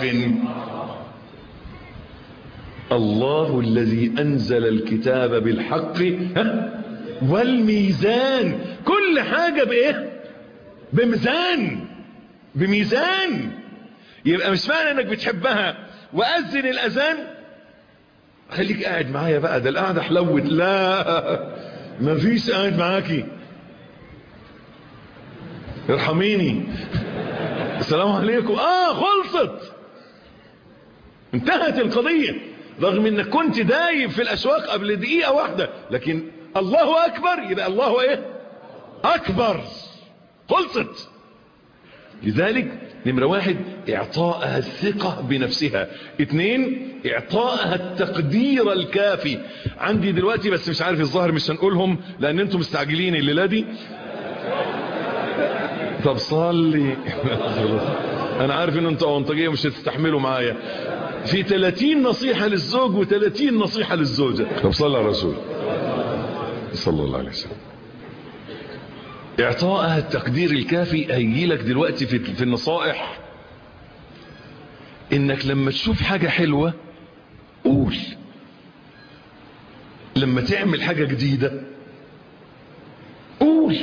الله الذي أنزل الكتاب بالحق والميزان كل حاجة بإيه بميزان بميزان يبقى مش معنى انك بتحبها وأذن الأذان خليك قاعد معايا بقى ده القعدة حلوت لا مفيش قاعد معاكي ارحميني السلام عليكم اه خلصت انتهت القضية رغم انك كنت دايب في الاشواق قبل دقيقة واحدة لكن الله اكبر يبقى الله ايه اكبر خلصت لذلك نمرة واحد اعطائها الثقة بنفسها اتنين اعطائها التقدير الكافي عندي دلوقتي بس مش عارف الظاهر مش هنقولهم لان انتم مستعجلين الليلة دي طب صلي انا عارف ان انتوا اونطاجيه مش هتستحملوا معايا في 30 نصيحة للزوج و30 نصيحة للزوجة طب صلى على الرسول صلى الله عليه وسلم اعطائها التقدير الكافي هيجي لك دلوقتي في, في النصائح انك لما تشوف حاجة حلوة قول لما تعمل حاجة جديدة قول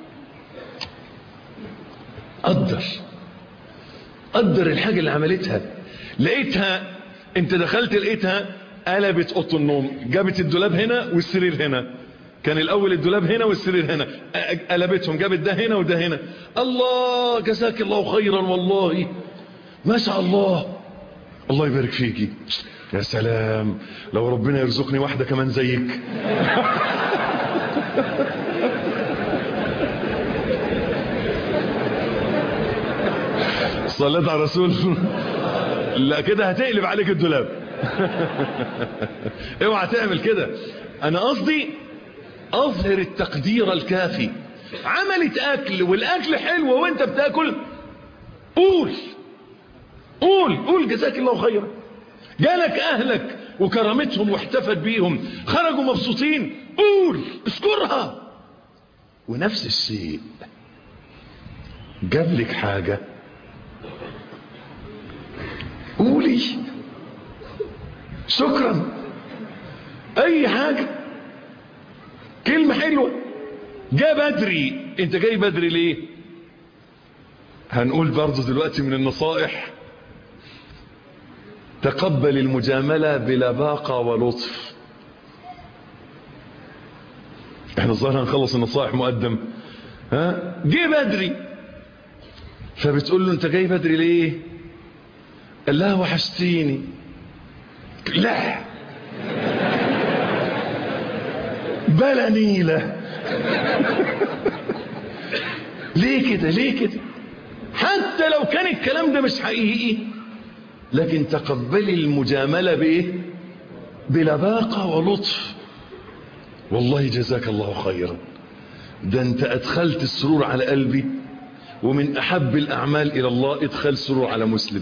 قدر قدر الحاجة اللي عملتها لقيتها انت دخلت لقيتها قلبت اوضه النوم جابت الدولاب هنا والسرير هنا كان الاول الدولاب هنا والسرير هنا قلبتهم جابت ده هنا وده هنا الله جزاك الله خيرا والله ما شاء الله الله يبارك فيكي يا سلام لو ربنا يرزقني واحدة كمان زيك صليت على الرسول لا كده هتقلب عليك الدولاب اوعى تعمل كده انا قصدي اظهر التقدير الكافي عملت اكل والاكل حلو وانت بتاكل قول قول قول جزاك الله خيرا جالك اهلك وكرمتهم واحتفت بيهم خرجوا مبسوطين قول اذكرها ونفس الشيء جاب لك حاجه قولي شكرا اي حاجة كلمة حلوة جاء بدري انت جاي بدري ليه هنقول برضو دلوقتي من النصائح تقبل المجاملة بلباقة ولطف احنا الظاهر هنخلص النصائح مقدم ها جه بدري فبتقول له انت جاي بدري ليه قال لها وحشتيني لا بلا نيلة ليه كده ليه كده حتى لو كان الكلام ده مش حقيقي لكن تقبلي المجاملة بايه بلباقة ولطف والله جزاك الله خيرا ده انت ادخلت السرور على قلبي ومن احب الاعمال الى الله ادخال سرور على مسلم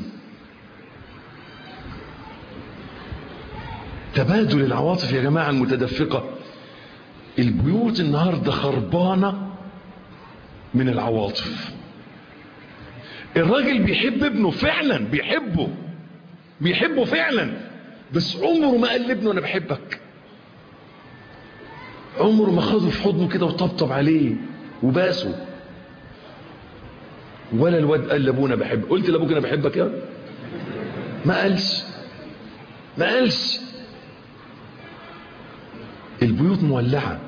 تبادل العواطف يا جماعة المتدفقة البيوت النهاردة خربانة من العواطف الراجل بيحب ابنه فعلا بيحبه بيحبه فعلا بس عمره ما قال لابنه انا بحبك عمره ما خده في حضنه كده وطبطب عليه وباسه ولا الواد قال لابونا بحب قلت لابوك انا بحبك يا ما قالش ما قالش البيوت مولعة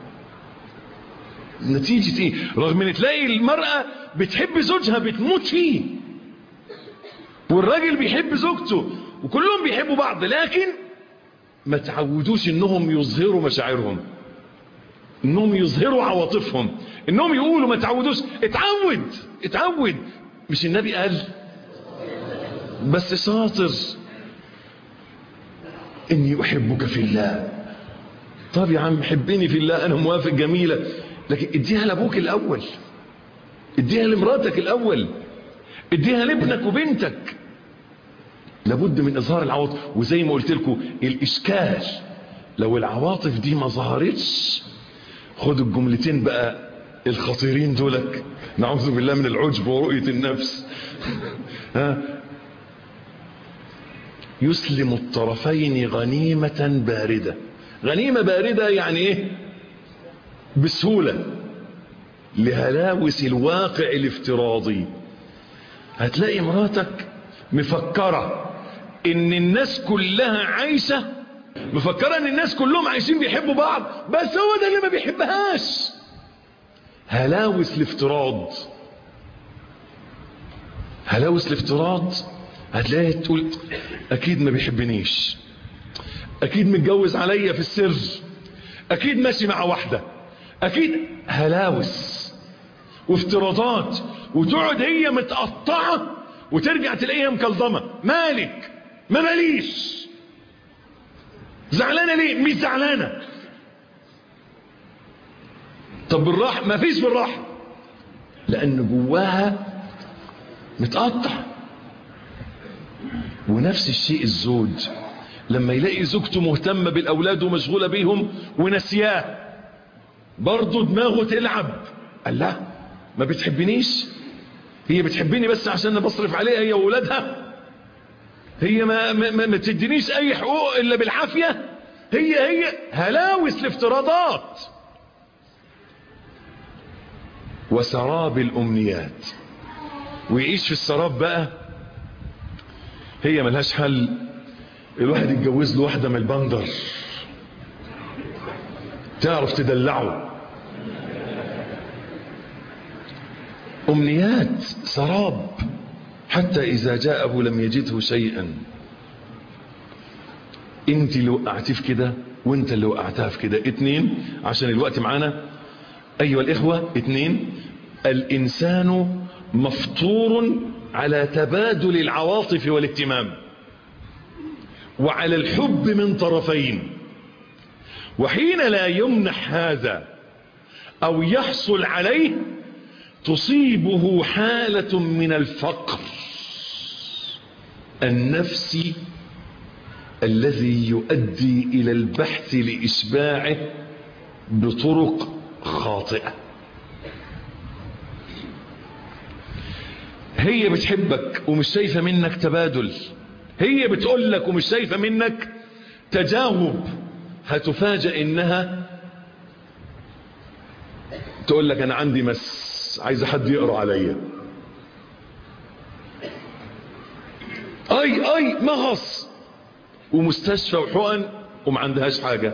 نتيجة ايه رغم ان تلاقي المرأة بتحب زوجها بتموت فيه والراجل بيحب زوجته وكلهم بيحبوا بعض لكن ما تعودوش انهم يظهروا مشاعرهم انهم يظهروا عواطفهم انهم يقولوا ما تعودوش اتعود اتعود مش النبي قال بس شاطر اني احبك في الله طب يا عم حبني في الله انا موافق جميلة لكن اديها لابوك الاول اديها لمراتك الاول اديها لابنك وبنتك لابد من اظهار العواطف وزي ما قلت لكم الاشكال لو العواطف دي ما ظهرتش خد الجملتين بقى الخطيرين دولك نعوذ بالله من العجب ورؤية النفس ها يسلم الطرفين غنيمة باردة غنيمة باردة يعني ايه بسهولة لهلاوس الواقع الافتراضي هتلاقي مراتك مفكرة ان الناس كلها عايشة مفكرة ان الناس كلهم عايشين بيحبوا بعض بس هو ده اللي ما بيحبهاش هلاوس الافتراض هلاوس الافتراض هتلاقي تقول اكيد ما بيحبنيش اكيد متجوز عليا في السر اكيد ماشي مع واحدة اكيد هلاوس وافتراضات وتقعد هي متقطعة وترجع تلاقيها مكلضمة مالك ما ماليش زعلانة ليه مش زعلانة طب بالراحة ما فيش بالراحة لأن جواها متقطع ونفس الشيء الزوج لما يلاقي زوجته مهتمة بالأولاد ومشغولة بيهم ونسياه برضه دماغه تلعب قال لا ما بتحبنيش هي بتحبني بس عشان انا بصرف عليها هي وولادها هي ما, ما, ما, ما تدينيش اي حقوق الا بالعافية هي هي هلاوس الافتراضات وسراب الامنيات ويعيش في السراب بقى هي ملهاش حل الواحد يتجوز له واحدة من البندر تعرف تدلعه أمنيات سراب حتى إذا جاءه لم يجده شيئا انت اللي وقعتيه في كده وانت اللي وقعتها في كده اتنين عشان الوقت معانا أيها الإخوة اتنين الإنسان مفطور على تبادل العواطف والاهتمام وعلى الحب من طرفين وحين لا يمنح هذا أو يحصل عليه تصيبه حالة من الفقر النفسي الذي يؤدي إلى البحث لإشباعه بطرق خاطئة هي بتحبك ومش شايفة منك تبادل هي بتقول لك ومش شايفة منك تجاوب هتفاجأ انها تقول لك انا عندي مس عايز حد يقرا عليا اي اي مغص ومستشفى وحقن وما عندهاش حاجة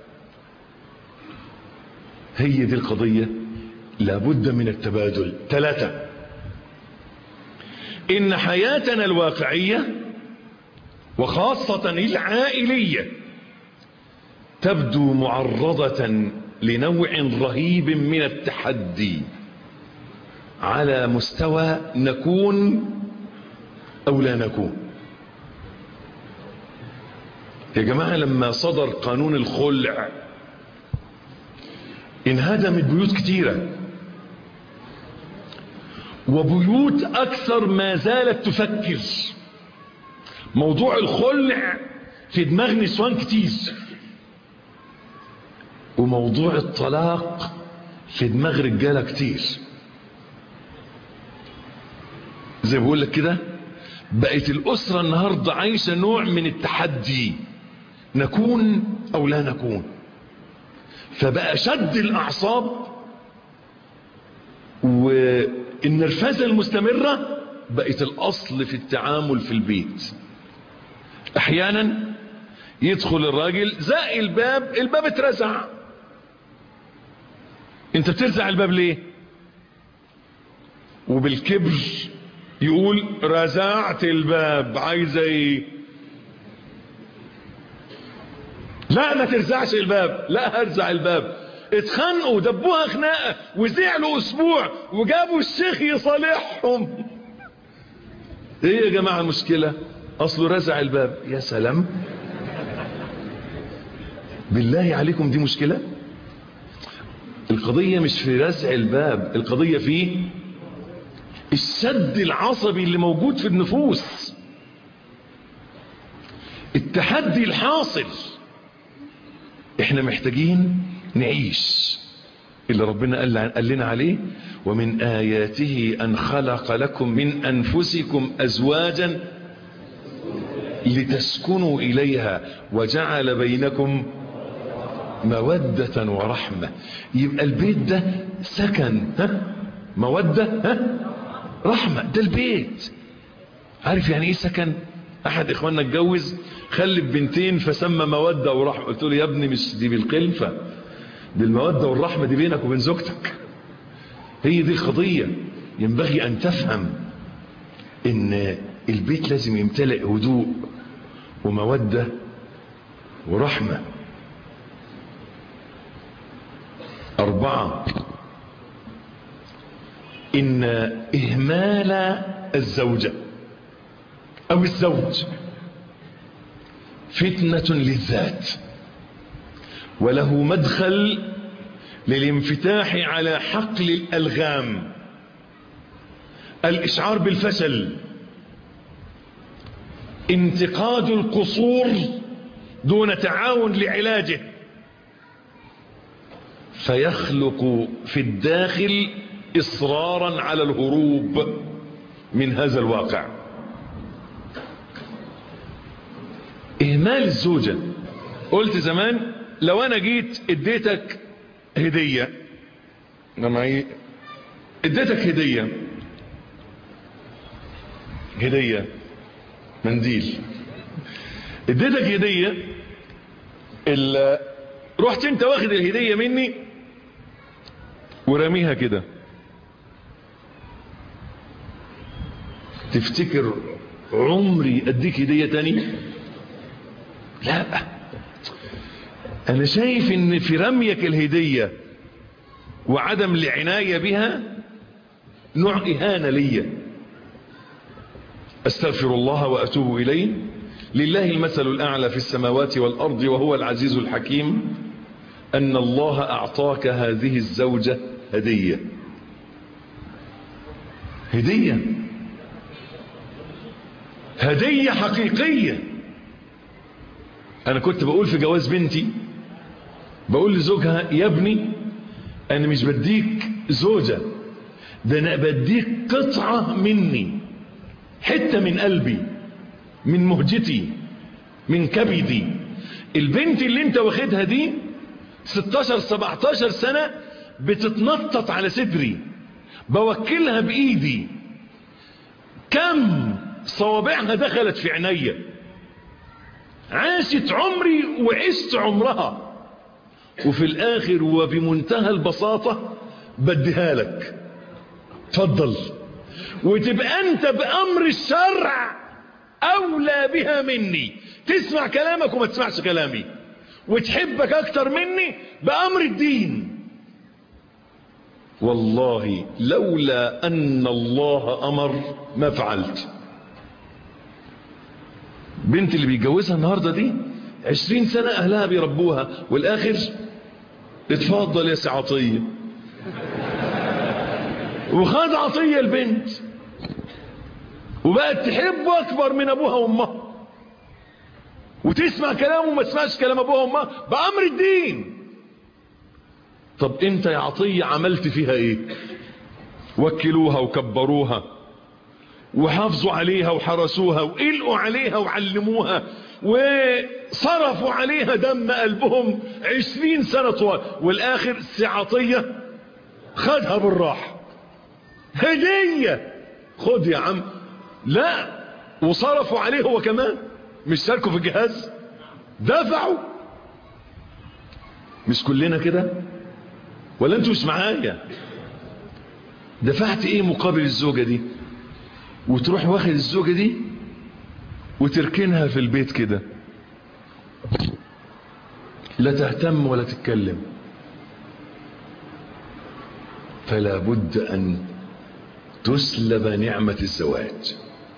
هي دي القضية لابد من التبادل ثلاثة إن حياتنا الواقعية وخاصة العائلية تبدو معرضة لنوع رهيب من التحدي على مستوى نكون أو لا نكون يا جماعة لما صدر قانون الخلع انهدمت بيوت كتيرة وبيوت أكثر ما زالت تفكر موضوع الخلع في دماغ نسوان كتير وموضوع الطلاق في دماغ رجالة كتير زي بقول لك كده بقت الأسرة النهاردة عايشة نوع من التحدي نكون أو لا نكون فبقى شد الأعصاب والنرفزة المستمرة بقت الأصل في التعامل في البيت أحيانا يدخل الراجل زق الباب الباب اترزع انت بترزع الباب ليه وبالكبر يقول رزعت الباب عايزه ايه لا ما ترزعش الباب لا هرزع الباب اتخانقوا دبوها خناقه وزعلوا اسبوع وجابوا الشيخ يصالحهم ايه يا جماعه المشكله اصله رزع الباب يا سلام بالله عليكم دي مشكله القضيه مش في رزع الباب القضيه في الشد العصبي اللي موجود في النفوس التحدي الحاصل احنا محتاجين نعيش اللي ربنا قال, قال لنا عليه ومن آياته أن خلق لكم من أنفسكم أزواجا لتسكنوا إليها وجعل بينكم مودة ورحمة يبقى البيت ده سكن ها مودة ها رحمة ده البيت عارف يعني ايه سكن احد اخواننا اتجوز خلف بنتين فسمى مودة ورحمة قلت له يا ابني مش دي بالقلفة دي المودة والرحمة دي بينك وبين زوجتك هي دي القضية ينبغي ان تفهم ان البيت لازم يمتلئ هدوء ومودة ورحمة أربعة إن إهمال الزوجة أو الزوج فتنة للذات وله مدخل للانفتاح على حقل الألغام الإشعار بالفشل انتقاد القصور دون تعاون لعلاجه فيخلق في الداخل إصرارا على الهروب من هذا الواقع إهمال الزوجة قلت زمان لو أنا جيت اديتك هدية معي اديتك هدية هدية منديل اديتك هدية رحت انت واخد الهدية مني ورميها كده تفتكر عمري اديك هدية تاني لا انا شايف ان في رميك الهدية وعدم العناية بها نوع اهانة ليا استغفر الله واتوب اليه لله المثل الاعلى في السماوات والارض وهو العزيز الحكيم ان الله اعطاك هذه الزوجة هدية هدية هدية حقيقية انا كنت بقول في جواز بنتي بقول لزوجها يا ابني انا مش بديك زوجة ده انا بديك قطعة مني حتة من قلبي من مهجتي من كبدي البنت اللي انت واخدها دي 16 17 سنة بتتنطط على صدري بوكلها بايدي كم صوابعها دخلت في عينيا عاشت عمري وعشت عمرها وفي الاخر وبمنتهى البساطة بديها لك تفضل وتبقى انت بامر الشرع اولى بها مني تسمع كلامك وما تسمعش كلامي وتحبك اكتر مني بامر الدين والله لولا ان الله امر ما فعلت بنت اللي بيتجوزها النهاردة دي عشرين سنة اهلها بيربوها والاخر اتفضل يا سي عطية وخد عطية البنت وبقت تحبه اكبر من ابوها وامها وتسمع كلامه وما تسمعش كلام ابوها وامها بامر الدين طب انت يا عطية عملت فيها ايه وكلوها وكبروها وحافظوا عليها وحرسوها وقلقوا عليها وعلموها وصرفوا عليها دم قلبهم عشرين سنة طوال والاخر سعطية خدها بالراحة هدية خد يا عم لا وصرفوا عليه هو كمان مش شاركوا في الجهاز دفعوا مش كلنا كده ولا انتوا مش معايا دفعت ايه مقابل الزوجة دي وتروح واخد الزوجة دي وتركنها في البيت كده لا تهتم ولا تتكلم فلا بد ان تسلب نعمة الزواج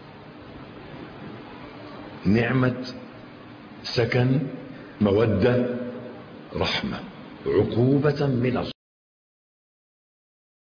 نعمة سكن مودة رحمة عقوبة من الله